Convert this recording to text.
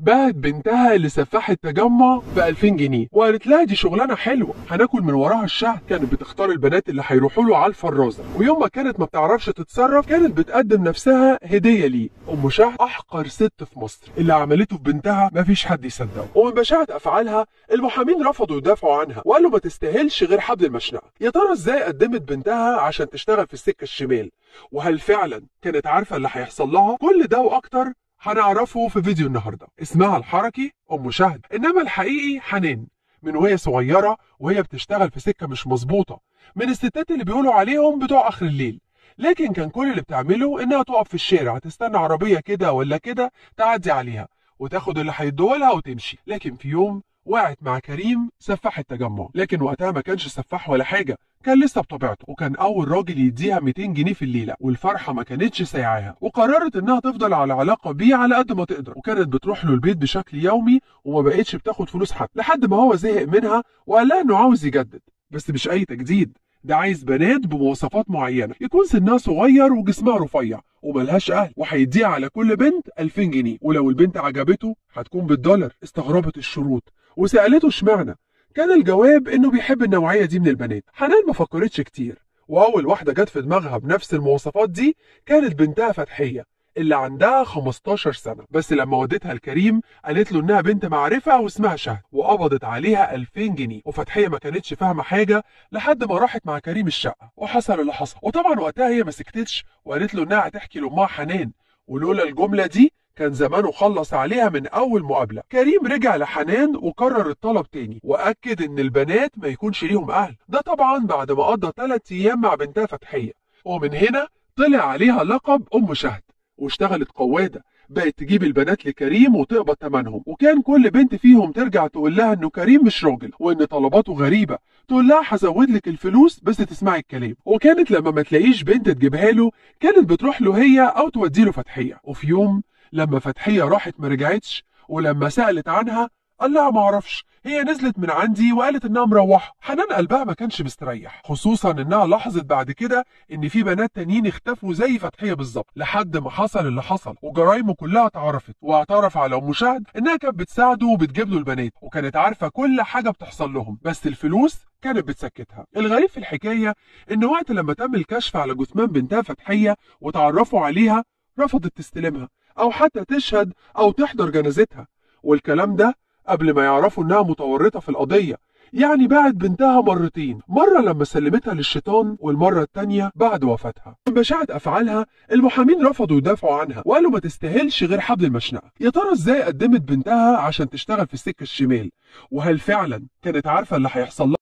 باعت بنتها اللي سفاحة تجمع ب 2000 جنيه وقالت لها دي شغلانه حلوه هناكل من وراها الشهر كانت بتختار البنات اللي هيروحوا له على الفرازه ويوم ما كانت ما بتعرفش تتصرف كانت بتقدم نفسها هديه ليه ام شهد احقر ست في مصر اللي عملته في بنتها مفيش حد يصدقه ومن بشاعه افعالها المحامين رفضوا يدافعوا عنها وقالوا ما تستاهلش غير حبل المشنقه يا ترى ازاي قدمت بنتها عشان تشتغل في السكه الشمال وهل فعلا كانت عارفه اللي هيحصل لها كل ده واكتر هنعرفه في فيديو النهارده اسمها الحركي ام شهد انما الحقيقي حنان من وهي صغيره وهي بتشتغل في سكه مش مظبوطه من الستات اللي بيقولوا عليهم بتوع اخر الليل لكن كان كل اللي بتعمله انها تقف في الشارع تستنى عربيه كده ولا كده تعدي عليها وتاخد اللي هيدولها وتمشي لكن في يوم وقعت مع كريم سفاح التجمع لكن وقتها ما كانش سفاح ولا حاجه كان لسه بطبيعته وكان اول راجل يديها 200 جنيه في الليله والفرحه ما كانتش سايعاها وقررت انها تفضل على علاقه بيه على قد ما تقدر وكانت بتروح له البيت بشكل يومي وما بقتش بتاخد فلوس حد لحد ما هو زهق منها وقال لها انه عاوز يجدد بس مش اي تجديد ده عايز بنات بمواصفات معينه يكون سنها صغير وجسمها رفيع وملهاش اهل وهيديها على كل بنت 2000 جنيه ولو البنت عجبته هتكون بالدولار استغربت الشروط وسالته اشمعنى كان الجواب انه بيحب النوعيه دي من البنات حنان ما فكرتش كتير واول واحده جت في دماغها بنفس المواصفات دي كانت بنتها فتحيه اللي عندها 15 سنه بس لما وديتها لكريم قالت له انها بنت معرفه واسمها شهد وقبضت عليها 2000 جنيه وفتحيه ما كانتش فاهمه حاجه لحد ما راحت مع كريم الشقه وحصل اللي حصل وطبعا وقتها هي ما سكتتش وقالت له انها هتحكي لامها حنان ولولا الجمله دي كان زمانه خلص عليها من اول مقابله كريم رجع لحنان وكرر الطلب تاني واكد ان البنات ما يكونش ليهم اهل ده طبعا بعد ما قضى 3 ايام مع بنتها فتحيه ومن هنا طلع عليها لقب ام شهد واشتغلت قواده بقت تجيب البنات لكريم وتقبض ثمنهم وكان كل بنت فيهم ترجع تقول لها انه كريم مش راجل وان طلباته غريبه تقول لها هزود لك الفلوس بس تسمعي الكلام وكانت لما ما تلاقيش بنت تجيبها له كانت بتروح له هي او تودي له فتحيه وفي يوم لما فتحيه راحت ما رجعتش ولما سالت عنها قال لها ما اعرفش هي نزلت من عندي وقالت انها مروحه حنان قلبها ما كانش مستريح خصوصا انها لاحظت بعد كده ان في بنات تانيين اختفوا زي فتحيه بالظبط لحد ما حصل اللي حصل وجرايمه كلها اتعرفت واعترف على ام شهد انها كانت بتساعده وبتجيب له البنات وكانت عارفه كل حاجه بتحصل لهم بس الفلوس كانت بتسكتها الغريب في الحكايه ان وقت لما تم الكشف على جثمان بنتها فتحيه وتعرفوا عليها رفضت تستلمها او حتى تشهد او تحضر جنازتها والكلام ده قبل ما يعرفوا انها متورطه في القضيه يعني باعت بنتها مرتين مرة لما سلمتها للشيطان والمرة التانية بعد وفاتها من بشاعة أفعالها المحامين رفضوا يدافعوا عنها وقالوا ما تستاهلش غير حبل المشنقة يا ترى ازاي قدمت بنتها عشان تشتغل في السكة الشمال وهل فعلا كانت عارفة اللي هيحصل لها